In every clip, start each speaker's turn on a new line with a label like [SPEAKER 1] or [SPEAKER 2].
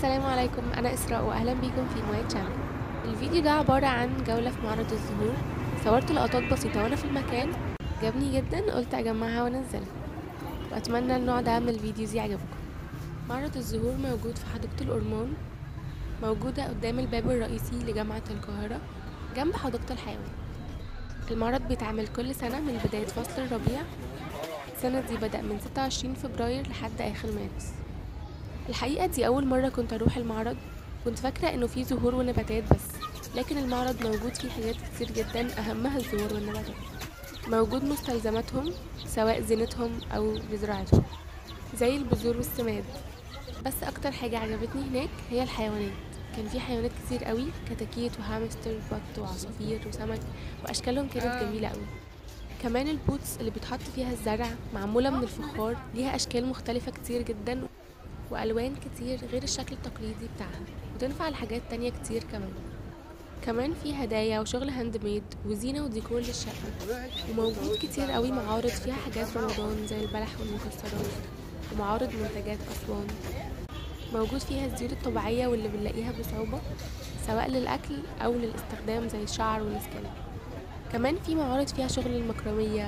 [SPEAKER 1] السلام عليكم انا اسراء واهلا بيكم في مواي تشانل الفيديو ده عباره عن جوله في معرض الزهور صورت لقطات بسيطه وانا في المكان جابني جدا قلت اجمعها وانزلها واتمنى النوع ده من الفيديوز يعجبكم معرض الزهور موجود في حديقه الأورمان موجوده قدام الباب الرئيسي لجامعه القاهره جنب حديقه الحيوان المعرض بيتعمل كل سنه من بدايه فصل الربيع السنه دي بدأ من 26 فبراير لحد اخر مارس الحقيقة دي أول مرة كنت أروح المعرض كنت فاكرة إنه فيه زهور ونباتات بس لكن المعرض موجود فيه حاجات كتير جدا أهمها الزهور والنباتات موجود مستلزماتهم سواء زينتهم أو بزراعتهم زي البذور والسماد بس أكتر حاجة عجبتني هناك هي الحيوانات كان في حيوانات كتير قوي كتاكيت وهامستر بط وعصافير وسمك وأشكالهم كانت جميلة قوي كمان البوتس اللي بيتحط فيها الزرع معمولة من الفخار ليها أشكال مختلفة كتير جدا وألوان كتير غير الشكل التقليدي بتاعها وتنفع لحاجات تانية كتير كمان كمان في هدايا وشغل هاند ميد وزينة وديكور للشقة وموجود كتير قوي معارض فيها حاجات رمضان زي البلح والمكسرات ومعارض منتجات أسوان موجود فيها الزيوت الطبيعية واللي بنلاقيها بصعوبة سواء للأكل أو للاستخدام زي الشعر والسكين كمان في معارض فيها شغل المكرمية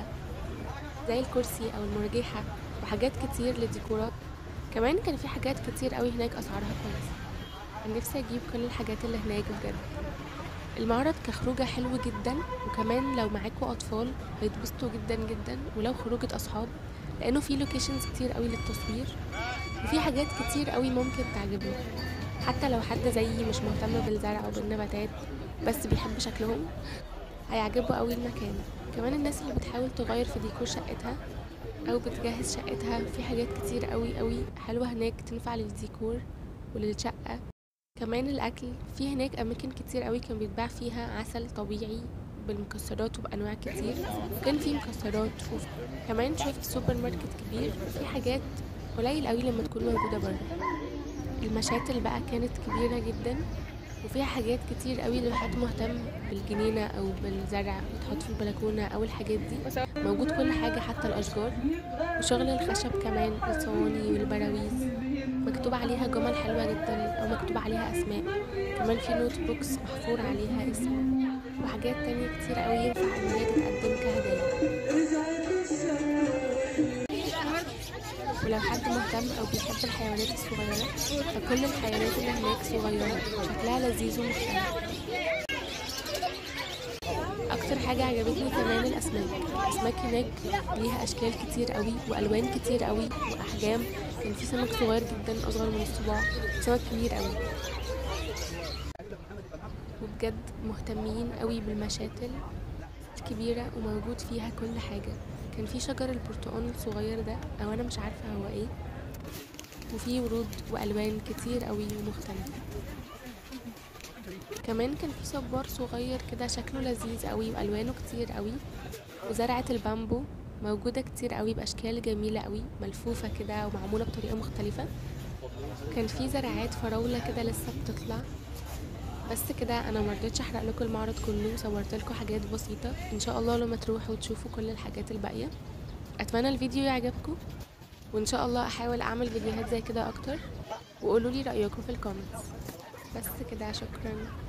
[SPEAKER 1] زي الكرسي أو المرجحة وحاجات كتير للديكورات كمان كان في حاجات كتير قوي هناك اسعارها كويسه كان نفسي اجيب كل الحاجات اللي هناك بجد المعرض كخروجه حلو جدا وكمان لو معاكوا اطفال هيتبسطوا جدا جدا ولو خروجه اصحاب لانه في لوكيشنز كتير قوي للتصوير وفي حاجات كتير قوي ممكن تعجبنا حتى لو حد زيي مش مهتم بالزرع او بالنباتات بس بيحب شكلهم هيعجبه قوي المكان كمان الناس اللي بتحاول تغير في ديكور شقتها او بتجهز شقتها في حاجات كتير قوي قوي حلوة هناك تنفع للديكور وللشقة كمان الاكل في هناك اماكن كتير قوي كان بيتباع فيها عسل طبيعي بالمكسرات وبانواع كتير وكان في مكسرات كمان شفت سوبر ماركت كبير في حاجات قليل قوي لما تكون موجودة بره المشاتل بقى كانت كبيرة جدا وفيها حاجات كتير قوي لو حد مهتم بالجنينة أو بالزرع يتحط في البلكونة أو الحاجات دي موجود كل حاجة حتى الأشجار وشغل الخشب كمان الصواني والبراويز مكتوب عليها جمل حلوة جدا أو مكتوب عليها أسماء كمان في نوت بوكس محفور عليها اسم وحاجات تانية كتير قوي ينفع إن هي تتقدم كهدايا ولو حد مهتم او بيحب الحيوانات الصغيرة فكل الحيوانات اللي هناك صغيرة شكلها لذيذ ومختلف اكتر حاجة عجبتني كمان الاسماك الاسماك هناك ليها اشكال كتير قوي والوان كتير قوي واحجام كان في سمك صغير جدا اصغر من الصباع سمك كبير قوي وبجد مهتمين قوي بالمشاتل كبيرة وموجود فيها كل حاجة كان في شجر البرتقال الصغير ده او انا مش عارفه هو ايه وفي ورود والوان كتير قوي ومختلفه كمان كان في صبار صغير كده شكله لذيذ قوي والوانه كتير قوي وزرعه البامبو موجوده كتير قوي باشكال جميله قوي ملفوفه كده ومعموله بطريقه مختلفه كان في زرعات فراوله كده لسه بتطلع بس كده انا مرضتش احرق لكم المعرض كله وصورت لكم حاجات بسيطه ان شاء الله لما تروحوا تشوفوا كل الحاجات الباقيه اتمنى الفيديو يعجبكم وان شاء الله احاول اعمل فيديوهات زي كده اكتر وقولوا لي رايكم في الكومنتس بس كده شكرا